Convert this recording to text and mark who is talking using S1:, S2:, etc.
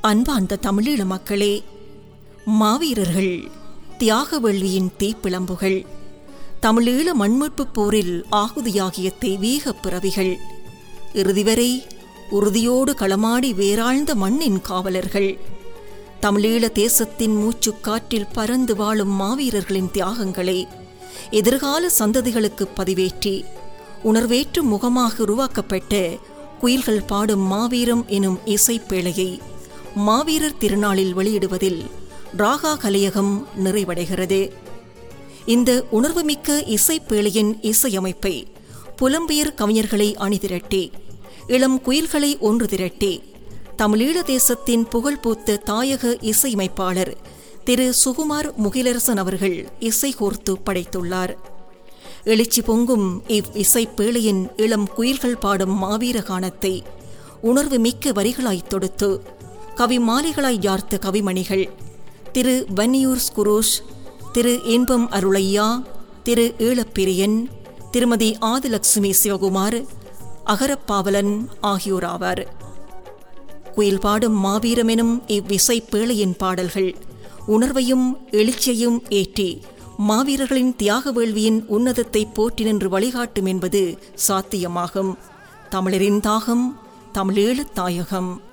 S1: அன்பார்ந்த தமிழீழ மக்களே மாவீரர்கள் தியாக வேள்வியின் தீப்பிழம்புகள் தமிழீழ மண்மீட்புப் போரில் ஆகுதியாகிய தெய்வீக பிறவிகள் இறுதிவரை உறுதியோடு களமாடி வேராழ்ந்த மண்ணின் காவலர்கள் தமிழீழ தேசத்தின் மூச்சுக் காற்றில் பறந்து வாழும் மாவீரர்களின் தியாகங்களை எதிர்கால சந்ததிகளுக்கு பதிவேற்றி உணர்வேற்று முகமாக உருவாக்கப்பட்ட குயில்கள் பாடும் மாவீரம் எனும் இசைப்பேழையை மாவீரர் திருநாளில் வெளியிடுவதில் ராகா கலையகம் நிறைவடைகிறது இந்த உணர்வுமிக்க இசைப்பேழையின் இசையமைப்பை புலம்பெயர் கவிஞர்களை அணிதிரட்டி இளம் குயில்களை ஒன்று திரட்டி தமிழீழ தேசத்தின் புகழ்பூத்த தாயக இசையமைப்பாளர் திரு சுகுமார் முகிலரசன் அவர்கள் இசை கோர்த்து படைத்துள்ளார் எழுச்சி பொங்கும் இவ் இசைப்பேழையின் இளம் குயில்கள் பாடும் மாவீர கானத்தை உணர்வு மிக்க வரிகளாய் தொடுத்து கவி மாலைகளாய் யார்த்த கவிமணிகள் திரு வன்னியூர் ஸ்குரூஷ் திரு இன்பம் அருளையா திரு ஈழப்பிரியன் திருமதி ஆதிலட்சுமி சிவகுமார் அகரப்பாவலன் ஆகியோராவார் குயில் பாடும் மாவீரமெனும் இவ்விசை பேழையின் பாடல்கள் உணர்வையும் எழுச்சியையும் ஏற்றி மாவீரர்களின் தியாக வேள்வியின் உன்னதத்தை போற்றி நின்று வழிகாட்டும் என்பது சாத்தியமாகும் தமிழரின் தாகம் தமிழீழத் தாயகம்